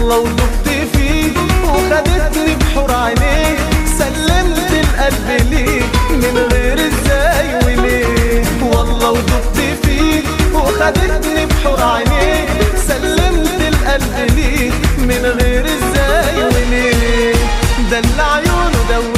والله ودقت فيه وخدتني بحور عينيه سلمت القلب ليه من غير ازاي وليه والله ودقت فيه وخدتني بحور عينيه سلمت القلب ليه من غير ازاي وليه ده اللي عيونه دوت